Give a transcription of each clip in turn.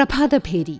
പ്രഭാതഭേരി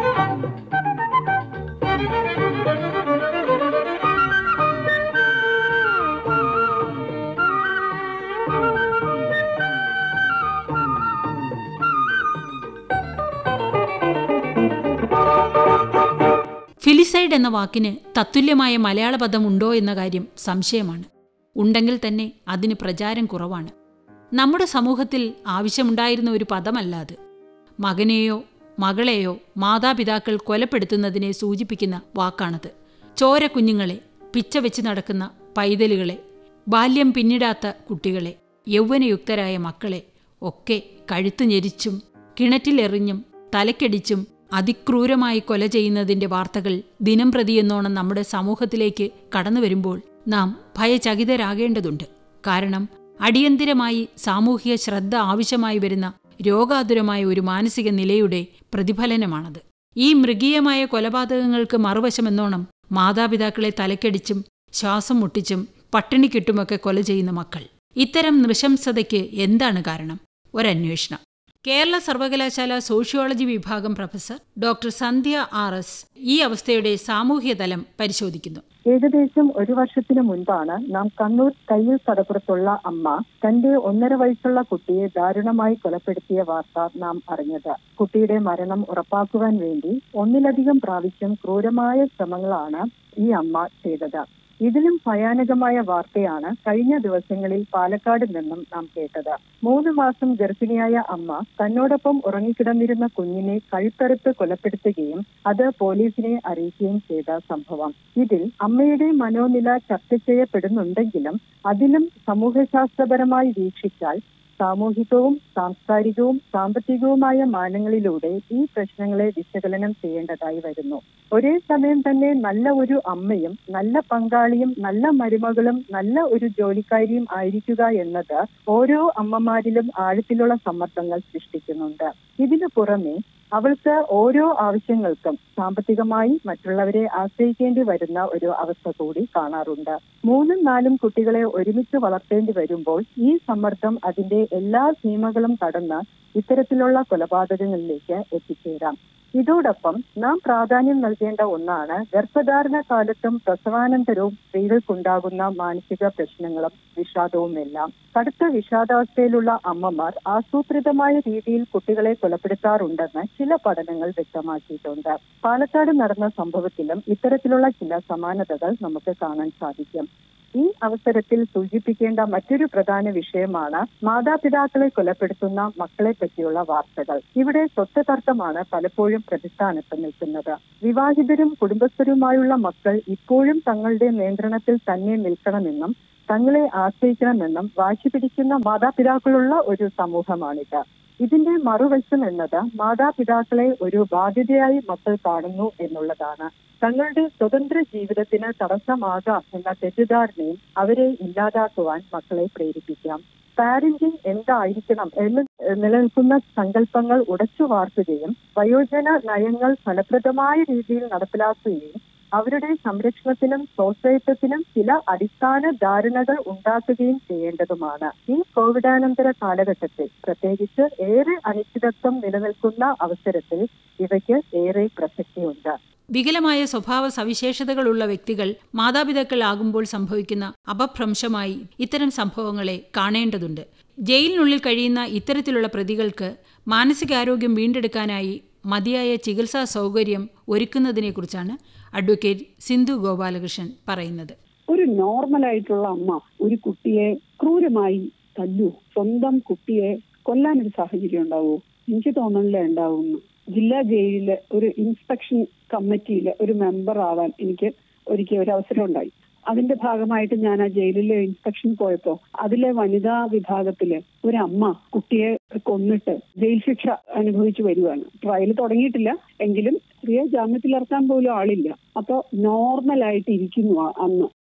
ഫിലിസൈഡ് എന്ന വാക്കിന് തത്തുല്യമായ മലയാള പദം ഉണ്ടോ എന്ന കാര്യം സംശയമാണ് ഉണ്ടെങ്കിൽ തന്നെ അതിന് പ്രചാരം കുറവാണ് നമ്മുടെ സമൂഹത്തിൽ ആവശ്യമുണ്ടായിരുന്ന ഒരു പദമല്ല അത് മകനെയോ മകളെയോ മാതാപിതാക്കൾ കൊലപ്പെടുത്തുന്നതിനെ സൂചിപ്പിക്കുന്ന വാക്കാണത് ചോര കുഞ്ഞുങ്ങളെ പിച്ച വെച്ച് നടക്കുന്ന പൈതലുകളെ ബാല്യം പിന്നിടാത്ത കുട്ടികളെ യൗവനയുക്തരായ മക്കളെ ഒക്കെ കഴുത്തു ഞെരിച്ചും കിണറ്റിലെറിഞ്ഞും തലക്കടിച്ചും അതിക്രൂരമായി കൊല ചെയ്യുന്നതിന്റെ വാർത്തകൾ ദിനം പ്രതിയെന്നോണം നമ്മുടെ സമൂഹത്തിലേക്ക് കടന്നു വരുമ്പോൾ നാം ഭയചകിതരാകേണ്ടതുണ്ട് കാരണം അടിയന്തിരമായി സാമൂഹിക ശ്രദ്ധ ആവശ്യമായി വരുന്ന രോഗാതുരമായ ഒരു മാനസിക നിലയുടെ പ്രതിഫലനമാണത് ഈ മൃഗീയമായ കൊലപാതകങ്ങൾക്ക് മറുവശമെന്നോണം മാതാപിതാക്കളെ തലക്കടിച്ചും ശ്വാസം മുട്ടിച്ചും പട്ടിണിക്കിട്ടുമൊക്കെ കൊല ചെയ്യുന്ന മക്കൾ ഇത്തരം നൃശംസതയ്ക്ക് എന്താണ് കാരണം ഒരന്വേഷണം കേരള സർവകലാശാല സോഷ്യോളജി വിഭാഗം professor doctor Sandhya R S ഈ അവസ്ഥയുടെ സാമൂഹ്യ തലം പരിശോധിക്കുന്നു ഏകദേശം ഒരു വർഷത്തിനു മുൻപാണ് നാം കണ്ണൂർ കയ്യിൽ കടപ്പുറത്തുള്ള അമ്മ തന്റെ ഒന്നര വയസ്സുള്ള കുട്ടിയെ ദാരുണമായി കൊലപ്പെടുത്തിയ വാർത്ത നാം അറിഞ്ഞത് കുട്ടിയുടെ മരണം ഉറപ്പാക്കുവാൻ വേണ്ടി ഒന്നിലധികം പ്രാവശ്യം ക്രൂരമായ ശ്രമങ്ങളാണ് ഈ അമ്മ ചെയ്തത് ഇതിലും ഭയാനകമായ വാർത്തയാണ് കഴിഞ്ഞ ദിവസങ്ങളിൽ പാലക്കാട് നിന്നും നാം കേട്ടത് മൂന്ന് മാസം ഗർഭിണിയായ അമ്മ തന്നോടൊപ്പം ഉറങ്ങിക്കിടന്നിരുന്ന കുഞ്ഞിനെ കഴുത്തറുത്ത് കൊലപ്പെടുത്തുകയും അത് പോലീസിനെ അറിയിക്കുകയും ചെയ്ത സംഭവം ഇതിൽ അമ്മയുടെ മനോനില ചർച്ച ചെയ്യപ്പെടുന്നുണ്ടെങ്കിലും അതിലും സമൂഹശാസ്ത്രപരമായി വീക്ഷിച്ചാൽ സാമൂഹികവും സാംസ്കാരികവും സാമ്പത്തികവുമായ മാനങ്ങളിലൂടെ ഈ പ്രശ്നങ്ങളെ വിശകലനം ചെയ്യേണ്ടതായി വരുന്നു ഒരേ സമയം തന്നെ നല്ല ഒരു അമ്മയും നല്ല പങ്കാളിയും നല്ല മരുമകളും നല്ല ഒരു ജോലിക്കാരിയും ആയിരിക്കുക എന്നത് ഓരോ അമ്മമാരിലും ആഴത്തിലുള്ള സമ്മർദ്ദങ്ങൾ സൃഷ്ടിക്കുന്നുണ്ട് ഇതിനു പുറമെ അവൾക്ക് ഓരോ ആവശ്യങ്ങൾക്കും സാമ്പത്തികമായി മറ്റുള്ളവരെ ആശ്രയിക്കേണ്ടി വരുന്ന ഒരു അവസ്ഥ കൂടി കാണാറുണ്ട് മൂന്നും നാലും കുട്ടികളെ ഒരുമിച്ച് വളർത്തേണ്ടി വരുമ്പോൾ ഈ സമ്മർദ്ദം അതിന്റെ എല്ലാ സീമകളും കടന്ന് ഇത്തരത്തിലുള്ള കൊലപാതകങ്ങളിലേക്ക് എത്തിച്ചേരാം ഇതോടൊപ്പം നാം പ്രാധാന്യം നൽകേണ്ട ഒന്നാണ് ഗർഭധാരണ കാലത്തും പ്രസവാനന്തരവും സ്ത്രീകൾക്കുണ്ടാകുന്ന മാനസിക പ്രശ്നങ്ങളും വിഷാദവുമെല്ലാം കടുത്ത വിഷാദാവസ്ഥയിലുള്ള അമ്മമാർ ആസൂത്രിതമായ രീതിയിൽ കുട്ടികളെ കൊലപ്പെടുത്താറുണ്ടെന്ന് ചില പഠനങ്ങൾ വ്യക്തമാക്കിയിട്ടുണ്ട് പാലക്കാട് നടന്ന സംഭവത്തിലും ഇത്തരത്തിലുള്ള ചില സമാനതകൾ നമുക്ക് കാണാൻ സാധിക്കും ഈ അവസരത്തിൽ സൂചിപ്പിക്കേണ്ട മറ്റൊരു പ്രധാന വിഷയമാണ് മാതാപിതാക്കളെ കൊലപ്പെടുത്തുന്ന മക്കളെ പറ്റിയുള്ള വാർത്തകൾ ഇവിടെ സ്വത്ത് തർക്കമാണ് പലപ്പോഴും പ്രതിസ്ഥാനത്ത് നിൽക്കുന്നത് വിവാഹിതരും കുടുംബസ്ഥരുമായുള്ള മക്കൾ ഇപ്പോഴും തങ്ങളുടെ നിയന്ത്രണത്തിൽ തന്നെ നിൽക്കണമെന്നും തങ്ങളെ ആശ്രയിക്കണമെന്നും വാശി പിടിക്കുന്ന മാതാപിതാക്കളുള്ള ഒരു സമൂഹമാണിത് ഇതിന്റെ മറുവശം എന്നത് മാതാപിതാക്കളെ ഒരു ബാധ്യതയായി മക്കൾ കാണുന്നു എന്നുള്ളതാണ് തങ്ങളുടെ സ്വതന്ത്ര ജീവിതത്തിന് തടസ്സമാകാം എന്ന തെറ്റിദ്ധാരണയും അവരെ ഇല്ലാതാക്കുവാൻ മക്കളെ പ്രേരിപ്പിക്കാം പാരന്റിംഗ് എന്തായിരിക്കണം എന്ന് നിലനിൽക്കുന്ന സങ്കല്പങ്ങൾ ഉടച്ചു വാർക്കുകയും വയോജന നയങ്ങൾ ഫലപ്രദമായ രീതിയിൽ നടപ്പിലാക്കുകയും അവരുടെ സംരക്ഷണത്തിനും സ്വാശ്രയത്വത്തിനും ചില അടിസ്ഥാന ധാരണകൾ ഉണ്ടാക്കുകയും ചെയ്യേണ്ടതുമാണ് ഈ കോവിഡാനന്തര കാലഘട്ടത്തിൽ പ്രത്യേകിച്ച് ഏറെ അനിശ്ചിതത്വം നിലനിൽക്കുന്ന അവസരത്തിൽ ഇവയ്ക്ക് ഏറെ പ്രസക്തിയുണ്ട് വികലമായ സ്വഭാവ സവിശേഷതകളുള്ള വ്യക്തികൾ മാതാപിതാക്കളാകുമ്പോൾ സംഭവിക്കുന്ന അപഭ്രംശമായി ഇത്തരം സംഭവങ്ങളെ കാണേണ്ടതുണ്ട് ജയിലിനുള്ളിൽ കഴിയുന്ന ഇത്തരത്തിലുള്ള പ്രതികൾക്ക് മാനസികാരോഗ്യം വീണ്ടെടുക്കാനായി മതിയായ ചികിത്സാ സൗകര്യം ഒരുക്കുന്നതിനെക്കുറിച്ചാണ് അഡ്വക്കേറ്റ് സിന്ധു ഗോപാലകൃഷ്ണൻ പറയുന്നത് ഒരു നോർമൽ ആയിട്ടുള്ള അമ്മ ഒരു കുട്ടിയെ ക്രൂരമായി തല്ലു സ്വന്തം കുട്ടിയെ കൊല്ലാനൊരു സാഹചര്യം ഉണ്ടാവോ എനിക്ക് തോന്നണില്ല ഉണ്ടാവുന്നു ജില്ലാ ജയിലിലെ ഒരു ഇൻസ്പെക്ഷൻ കമ്മിറ്റിയിൽ ഒരു മെമ്പർ ആവാൻ എനിക്ക് ഒരിക്കൽ ഒരു അവസരം ഉണ്ടായി അതിന്റെ ഭാഗമായിട്ട് ഞാൻ ആ ജയിലിലെ ഇൻസ്പെക്ഷൻ പോയപ്പോ അതിലെ വനിതാ വിഭാഗത്തില് ഒരു അമ്മ കുട്ടിയെ കൊന്നിട്ട് ജയിൽ ശിക്ഷ അനുഭവിച്ചു വരുവാണ് ട്രയൽ തുടങ്ങിയിട്ടില്ല എങ്കിലും സ്ത്രീയെ ജാമ്യത്തിലിറക്കാൻ പോലും ആളില്ല അപ്പൊ നോർമൽ ആയിട്ട് ഇരിക്കുന്നു അന്ന്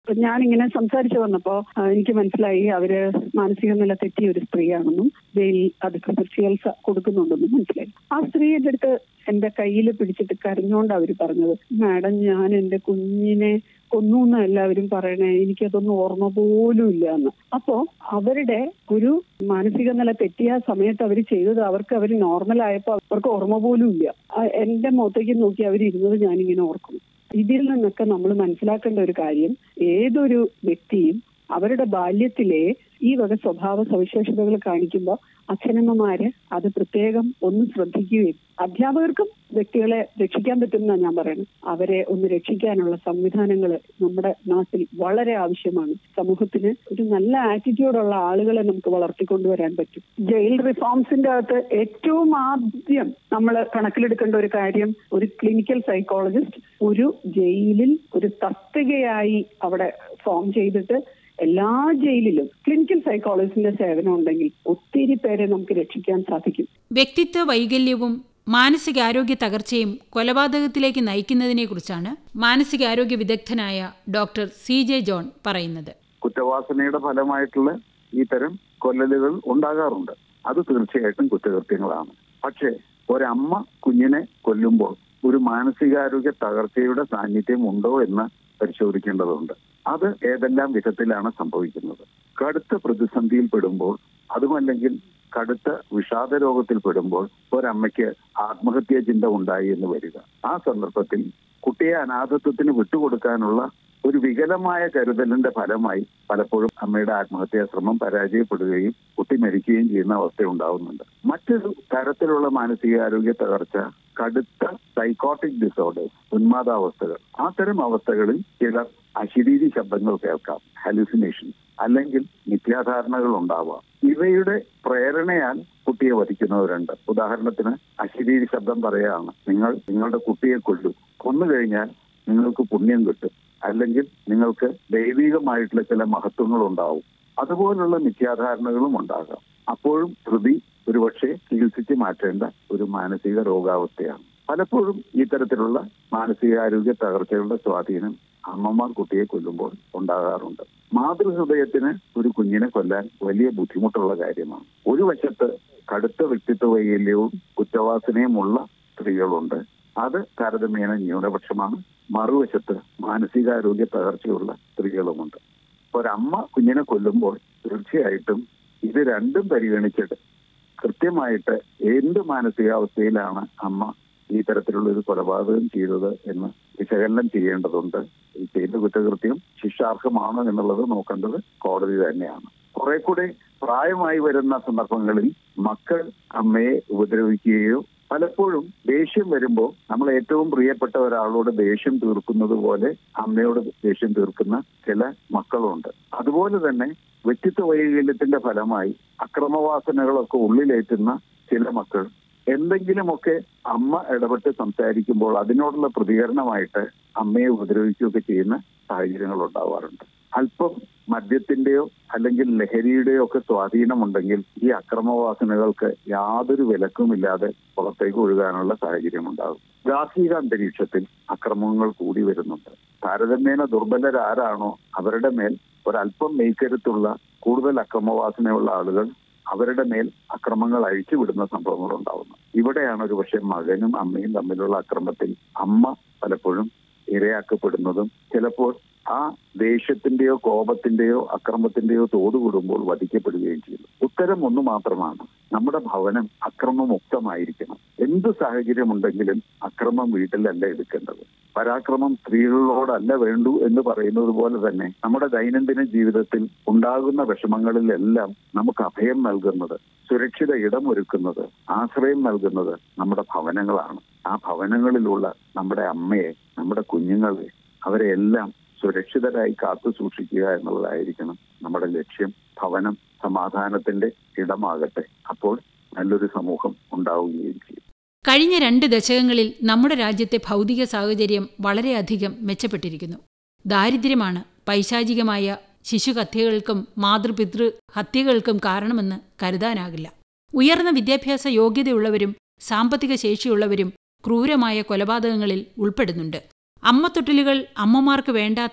ഞാനിങ്ങനെ സംസാരിച്ചു വന്നപ്പോ ആ, എനിക്ക് മനസ്സിലായി അവര് മാനസിക നില തെറ്റിയ ഒരു സ്ത്രീയാണെന്നും ജയിൽ അധികൃതർ ചികിത്സ കൊടുക്കുന്നുണ്ടെന്നും മനസ്സിലായി ആ സ്ത്രീ എന്റെ അടുത്ത് എന്റെ കയ്യിൽ പിടിച്ചിട്ട് കരഞ്ഞോണ്ട് അവര് പറഞ്ഞത് മാഡം ഞാൻ എന്റെ കുഞ്ഞിനെ കൊന്നു എന്ന് എല്ലാവരും പറയണേ എനിക്കതൊന്നും ഓർമ്മ പോലും ഇല്ല എന്ന് അപ്പോ അവരുടെ ഒരു മാനസിക നില തെറ്റിയ സമയത്ത് അവർ ചെയ്തത് അവർക്ക് അവർ നോർമൽ ആയപ്പോ അവർക്ക് ഓർമ്മ പോലും ഇല്ല ആ, എന്റെ മുഖത്തേക്ക് നോക്കി അവർ ഇരുന്നത് ഞാനിങ്ങനെ ഓർക്കുന്നു ഇതിൽ നിന്നൊക്കെ നമ്മൾ മനസ്സിലാക്കേണ്ട ഒരു കാര്യം ഏതൊരു വ്യക്തിയും അവരുടെ ബാല്യത്തിലെ ഈ വക സ്വഭാവ സവിശേഷതകൾ കാണിക്കുമ്പോൾ അച്ഛനമ്മമാര് അത് പ്രത്യേകം ഒന്ന് ശ്രദ്ധിക്കുകയും അധ്യാപകർക്കും വ്യക്തികളെ രക്ഷിക്കാൻ പറ്റുമെന്നാണ് ഞാൻ പറയുന്നത് അവരെ ഒന്ന് രക്ഷിക്കാനുള്ള സംവിധാനങ്ങൾ നമ്മുടെ നാട്ടിൽ വളരെ ആവശ്യമാണ് സമൂഹത്തിന് ഒരു നല്ല ആറ്റിറ്റ്യൂഡുള്ള ആളുകളെ നമുക്ക് വളർത്തിക്കൊണ്ടുവരാൻ പറ്റും ജയിൽ റിഫോംസിന്റെ അകത്ത് ഏറ്റവും ആദ്യം നമ്മൾ കണക്കിലെടുക്കേണ്ട ഒരു കാര്യം ഒരു ക്ലിനിക്കൽ സൈക്കോളജിസ്റ്റ് ഒരു ജയിലിൽ ഒരു തസ്തികയായി അവിടെ ഫോം ചെയ്തിട്ട് എല്ലാ ജയിലിലും ക്ലിനിക്കൽ സൈക്കോളജിസ്റ്റിന്റെ സേവനം ഉണ്ടെങ്കിൽ ഒത്തിരി പേരെ നമുക്ക് രക്ഷിക്കാൻ സാധിക്കും വ്യക്തിത്വ വൈകല്യവും മാനസികാരോഗ്യ തകർച്ചയും കൊലപാതകത്തിലേക്ക് നയിക്കുന്നതിനെക്കുറിച്ചാണ് മാനസികാരോഗ്യ വിദഗ്ധനായ ഡോക്ടർ സി ജെ ജോൺ പറയുന്നത് കുറ്റവാസനയുടെ ഫലമായിട്ടുള്ള ഇത്തരം കൊല്ലലുകൾ ഉണ്ടാകാറുണ്ട് അത് തീർച്ചയായിട്ടും കുറ്റകൃത്യങ്ങളാണ് പക്ഷേ ഒരമ്മ കുഞ്ഞിനെ കൊല്ലുമ്പോൾ ഒരു മാനസികാരോഗ്യ തകർച്ചയുടെ സാന്നിധ്യം ഉണ്ടോ എന്ന് പരിശോധിക്കേണ്ടതുണ്ട് അത് ഏതെല്ലാം വിധത്തിലാണ് സംഭവിക്കുന്നത് കടുത്ത പ്രതിസന്ധിയിൽ പെടുമ്പോൾ അതുമല്ലെങ്കിൽ കടുത്ത വിഷാദ രോഗത്തിൽ പെടുമ്പോൾ ഒരമ്മയ്ക്ക് ആത്മഹത്യാ ചിന്ത ഉണ്ടായി എന്ന് വരിക ആ സന്ദർഭത്തിൽ കുട്ടിയെ അനാഥത്വത്തിന് വിട്ടുകൊടുക്കാനുള്ള ഒരു വികലമായ കരുതലിന്റെ ഫലമായി പലപ്പോഴും അമ്മയുടെ ആത്മഹത്യാ ശ്രമം പരാജയപ്പെടുകയും കുട്ടി മരിക്കുകയും ചെയ്യുന്ന അവസ്ഥ ഉണ്ടാവുന്നുണ്ട് മറ്റൊരു തരത്തിലുള്ള മാനസികാരോഗ്യ തകർച്ച കടുത്ത സൈക്കോട്ടിക് ഡിസോർഡേഴ്സ് ഉന്മാദാവസ്ഥകൾ അത്തരം അവസ്ഥകളിൽ ചിലർ അശരീരി ശബ്ദങ്ങൾ കേൾക്കാം ഹലൂസിനേഷൻ അല്ലെങ്കിൽ മിഥ്യാധാരണകൾ ഉണ്ടാവാം ഇവയുടെ പ്രേരണയാൽ കുട്ടിയെ വധിക്കുന്നവരുണ്ട് ഉദാഹരണത്തിന് അശരീരി ശബ്ദം പറയാണ് നിങ്ങൾ നിങ്ങളുടെ കുട്ടിയെ കൊല്ലു കൊന്നു കഴിഞ്ഞാൽ നിങ്ങൾക്ക് പുണ്യം കിട്ടും അല്ലെങ്കിൽ നിങ്ങൾക്ക് ദൈവികമായിട്ടുള്ള ചില മഹത്വങ്ങൾ ഉണ്ടാവും അതുപോലുള്ള മിഥ്യാധാരണകളും ഉണ്ടാകാം അപ്പോഴും ധൃതി ഒരുപക്ഷെ ചികിത്സിച്ച് മാറ്റേണ്ട ഒരു മാനസിക രോഗാവസ്ഥയാണ് പലപ്പോഴും ഇത്തരത്തിലുള്ള മാനസികാരോഗ്യ തകർച്ചകളുടെ സ്വാധീനം അമ്മമാർ കുട്ടിയെ കൊല്ലുമ്പോൾ ഉണ്ടാകാറുണ്ട് മാതൃഹൃദയത്തിന് ഒരു കുഞ്ഞിനെ കൊല്ലാൻ വലിയ ബുദ്ധിമുട്ടുള്ള കാര്യമാണ് ഒരു വശത്ത് കടുത്ത വ്യക്തിത്വ വൈകല്യവും കുറ്റവാസനയുമുള്ള സ്ത്രീകളുണ്ട് അത് താരതമ്യേന ന്യൂനപക്ഷമാണ് മറുവശത്ത് മാനസികാരോഗ്യ തകർച്ചയുള്ള സ്ത്രീകളുമുണ്ട് ഒരമ്മ കുഞ്ഞിനെ കൊല്ലുമ്പോൾ തീർച്ചയായിട്ടും ഇത് രണ്ടും പരിഗണിച്ചിട്ട് കൃത്യമായിട്ട് എന്ത് മാനസികാവസ്ഥയിലാണ് അമ്മ ഈ തരത്തിലുള്ള ഒരു കൊലപാതകം ചെയ്തത് എന്ന് വിശകലനം ചെയ്യേണ്ടതുണ്ട് ഈ ചെയ്ത കുറ്റകൃത്യം ശിക്ഷാർഹമാണോ എന്നുള്ളത് നോക്കേണ്ടത് കോടതി തന്നെയാണ് കുറെ കൂടെ പ്രായമായി വരുന്ന സന്ദർഭങ്ങളിൽ മക്കൾ അമ്മയെ ഉപദ്രവിക്കുകയോ പലപ്പോഴും ദേഷ്യം വരുമ്പോൾ നമ്മൾ ഏറ്റവും പ്രിയപ്പെട്ട ഒരാളോട് ദേഷ്യം തീർക്കുന്നത് പോലെ അമ്മയോട് ദേഷ്യം തീർക്കുന്ന ചില മക്കളുണ്ട് അതുപോലെ തന്നെ വ്യക്തിത്വ വൈകല്യത്തിന്റെ ഫലമായി അക്രമവാസനകളൊക്കെ ഉള്ളിലേറ്റുന്ന ചില മക്കൾ എന്തെങ്കിലുമൊക്കെ അമ്മ ഇടപെട്ട് സംസാരിക്കുമ്പോൾ അതിനോടുള്ള പ്രതികരണമായിട്ട് അമ്മയെ ഉപദ്രവിക്കുകയൊക്കെ ചെയ്യുന്ന സാഹചര്യങ്ങൾ ഉണ്ടാവാറുണ്ട് അല്പം മദ്യത്തിന്റെയോ അല്ലെങ്കിൽ ലഹരിയുടെയോ ഒക്കെ സ്വാധീനമുണ്ടെങ്കിൽ ഈ അക്രമവാസനകൾക്ക് യാതൊരു വിലക്കുമില്ലാതെ പുറത്തേക്ക് ഒഴുകാനുള്ള സാഹചര്യം ഉണ്ടാകും ഗാർഹിക അന്തരീക്ഷത്തിൽ അക്രമങ്ങൾ കൂടി വരുന്നുണ്ട് താരതമ്യേന ദുർബലരാരാണോ അവരുടെ മേൽ ഒരല്പം മെയ്ക്കരുത്തുള്ള കൂടുതൽ അക്രമവാസനയുള്ള ആളുകൾ അവരുടെ മേൽ അക്രമങ്ങൾ അഴിച്ചുവിടുന്ന സംഭവങ്ങൾ ഉണ്ടാവുന്നു ഇവിടെയാണ് ഒരു പക്ഷേ മകനും അമ്മയും തമ്മിലുള്ള അക്രമത്തിൽ അമ്മ പലപ്പോഴും ഇരയാക്കപ്പെടുന്നതും ചിലപ്പോൾ ആ ദേഷ്യത്തിന്റെയോ കോപത്തിന്റെയോ അക്രമത്തിന്റെയോ തോത് കൂടുമ്പോൾ വധിക്കപ്പെടുകയും ചെയ്യുന്നു ഉത്തരം ഒന്ന് മാത്രമാണ് നമ്മുടെ ഭവനം അക്രമമുക്തമായിരിക്കണം എന്ത് സാഹചര്യമുണ്ടെങ്കിലും അക്രമം വീട്ടിലല്ല എടുക്കേണ്ടത് പരാക്രമം സ്ത്രീകളോടല്ല വേണ്ടു എന്ന് പറയുന്നത് പോലെ തന്നെ നമ്മുടെ ദൈനംദിന ജീവിതത്തിൽ ഉണ്ടാകുന്ന വിഷമങ്ങളിലെല്ലാം നമുക്ക് അഭയം നൽകുന്നത് സുരക്ഷിത ഇടമൊരുക്കുന്നത് ആശ്രയം നൽകുന്നത് നമ്മുടെ ഭവനങ്ങളാണ് ആ ഭവനങ്ങളിലുള്ള നമ്മുടെ അമ്മയെ നമ്മുടെ കുഞ്ഞുങ്ങളെ അവരെ എല്ലാം സുരക്ഷിതരായി കാത്തു സൂക്ഷിക്കുക എന്നുള്ളതായിരിക്കണം നമ്മുടെ ലക്ഷ്യം ഭവനം സമാധാനത്തിന്റെ ഇടമാകട്ടെ അപ്പോൾ നല്ലൊരു സമൂഹം ഉണ്ടാവുകയും ചെയ്യും കഴിഞ്ഞ രണ്ട് ദശകങ്ങളിൽ നമ്മുടെ രാജ്യത്തെ ഭൗതിക സാഹചര്യം വളരെയധികം മെച്ചപ്പെട്ടിരിക്കുന്നു ദാരിദ്ര്യമാണ് പൈശാചികമായ ശിശുഹത്യകൾക്കും മാതൃപിതൃ ഹത്യകൾക്കും കാരണമെന്ന് കരുതാനാകില്ല ഉയർന്ന വിദ്യാഭ്യാസ യോഗ്യതയുള്ളവരും സാമ്പത്തിക ശേഷിയുള്ളവരും ക്രൂരമായ കൊലപാതകങ്ങളിൽ ഉൾപ്പെടുന്നുണ്ട് അമ്മത്തൊട്ടിലുകൾ അമ്മമാർക്ക് വേണ്ടാത്ത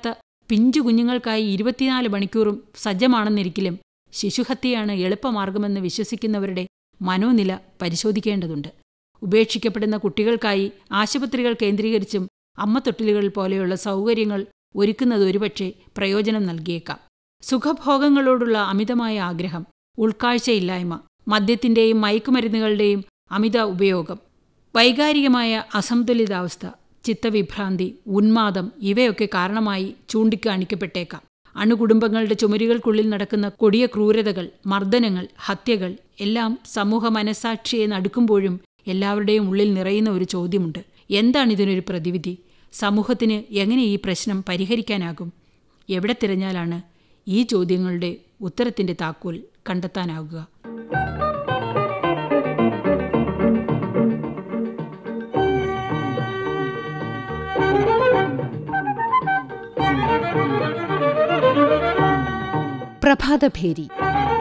പിഞ്ചു കുഞ്ഞുങ്ങൾക്കായി ഇരുപത്തിനാല് മണിക്കൂറും സജ്ജമാണെന്നിരിക്കലും ശിശുഹത്യയാണ് എളുപ്പമാർഗമെന്ന് വിശ്വസിക്കുന്നവരുടെ മനോനില പരിശോധിക്കേണ്ടതുണ്ട് ഉപേക്ഷിക്കപ്പെടുന്ന കുട്ടികൾക്കായി ആശുപത്രികൾ കേന്ദ്രീകരിച്ചും അമ്മത്തൊട്ടിലുകൾ പോലെയുള്ള സൗകര്യങ്ങൾ ഒരുക്കുന്നത് ഒരുപക്ഷെ പ്രയോജനം നൽകിയേക്കാം സുഖഭോഗങ്ങളോടുള്ള അമിതമായ ആഗ്രഹം ഉൾക്കാഴ്ചയില്ലായ്മ മദ്യത്തിന്റെയും മയക്കുമരുന്നുകളുടെയും അമിത ഉപയോഗം വൈകാരികമായ അസന്തുലിതാവസ്ഥ ചിത്തവിഭ്രാന്തി ഉന്മാദം ഇവയൊക്കെ കാരണമായി ചൂണ്ടിക്കാണിക്കപ്പെട്ടേക്കാം അണുകുടുംബങ്ങളുടെ ചുമരുകൾക്കുള്ളിൽ നടക്കുന്ന കൊടിയ ക്രൂരതകൾ മർദ്ദനങ്ങൾ ഹത്യകൾ എല്ലാം സമൂഹ മനസാക്ഷിയെ നടുക്കുമ്പോഴും എല്ലാവരുടെയും ഉള്ളിൽ നിറയുന്ന ഒരു ചോദ്യമുണ്ട് എന്താണ് ഇതിനൊരു പ്രതിവിധി സമൂഹത്തിന് എങ്ങനെ ഈ പ്രശ്നം പരിഹരിക്കാനാകും എവിടെ തിരഞ്ഞാലാണ് ഈ ചോദ്യങ്ങളുടെ ഉത്തരത്തിന്റെ താക്കോൽ കണ്ടെത്താനാകുക പ്രഭാതഭേരി